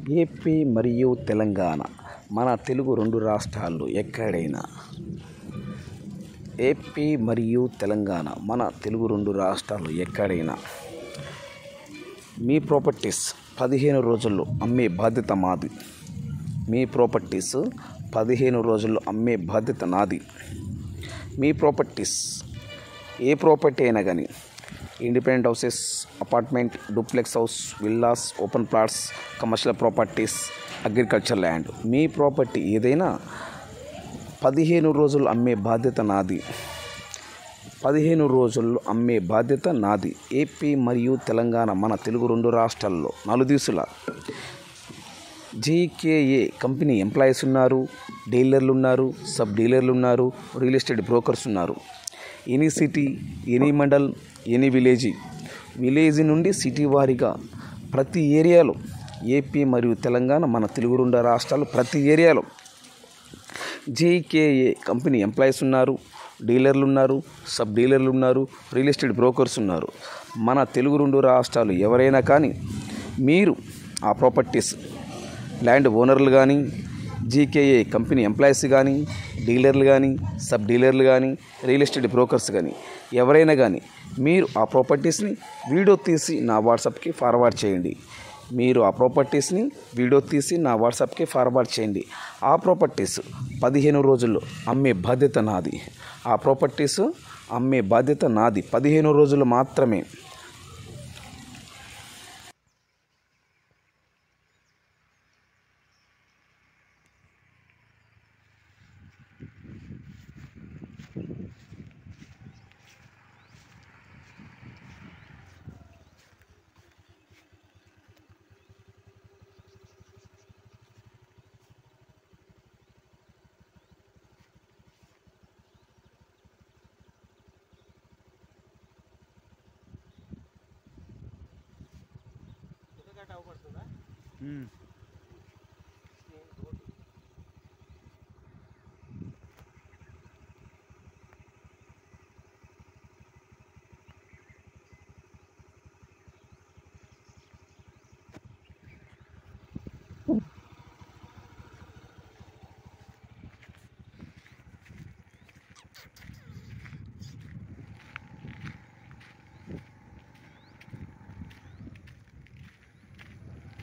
AP మరియు తెలంగాణ మన తెలుగు రెండు రాష్ట్రాల్లో ఎక్కడైనా ఏపీ మరియు తెలంగాణ మన తెలుగు రెండు రాష్ట్రాల్లో ఎక్కడైనా మీ ప్రాపర్టీస్ పదిహేను రోజుల్లో అమ్మే బాధ్యత మాది మీ ప్రాపర్టీస్ పదిహేను రోజుల్లో అమ్మే బాధ్యత నాది మీ ప్రాపర్టీస్ ఏ ప్రాపర్టీ అయినా కానీ independent houses apartment duplex house villas open plots commercial properties agriculture land మీ ప్రాపర్టీ ఏదైనా పదిహేను రోజులు అమ్మే బాధ్యత నాది పదిహేను రోజుల్లో అమ్మే బాధ్యత నాది ఏపీ మరియు తెలంగాణ మన తెలుగు రెండు రాష్ట్రాల్లో నలుదిశల జీకేఏ కంపెనీ ఎంప్లాయీస్ ఉన్నారు డీలర్లు ఉన్నారు సబ్ డీలర్లు ఉన్నారు రియల్ ఎస్టేట్ బ్రోకర్స్ ఉన్నారు any city any mandal any village village నుండి సిటీ వారీగా ప్రతి ఏరియాలో ఏపీ మరియు తెలంగాణ మన తెలుగు రెండు రాష్ట్రాలు ప్రతి ఏరియాలో జేకేఏ కంపెనీ ఎంప్లాయీస్ ఉన్నారు డీలర్లు ఉన్నారు సబ్ డీలర్లు ఉన్నారు రియల్ ఎస్టేట్ బ్రోకర్స్ ఉన్నారు మన తెలుగు రెండు రాష్ట్రాలు ఎవరైనా కానీ మీరు ఆ ప్రాపర్టీస్ ల్యాండ్ ఓనర్లు కానీ జీకేఏ కంపెనీ ఎంప్లాయీస్ కానీ డీలర్లు కానీ సబ్ డీలర్లు కానీ రియల్ ఎస్టేట్ బ్రోకర్స్ కానీ ఎవరైనా కానీ మీరు ఆ ప్రాపర్టీస్ని వీడియో తీసి నా వాట్సాప్కి ఫార్వర్డ్ చేయండి మీరు ఆ ప్రాపర్టీస్ని వీడియో తీసి నా వాట్సాప్కి ఫార్వర్డ్ చేయండి ఆ ప్రాపర్టీస్ పదిహేను రోజుల్లో అమ్మే బాధ్యత నాది ఆ ప్రాపర్టీస్ అమ్మే బాధ్యత నాది పదిహేను రోజులు మాత్రమే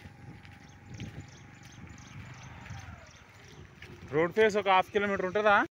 రోడ్ ఫేస్ ఒక హాఫ్ కిలోమీటర్ ఉంటుందా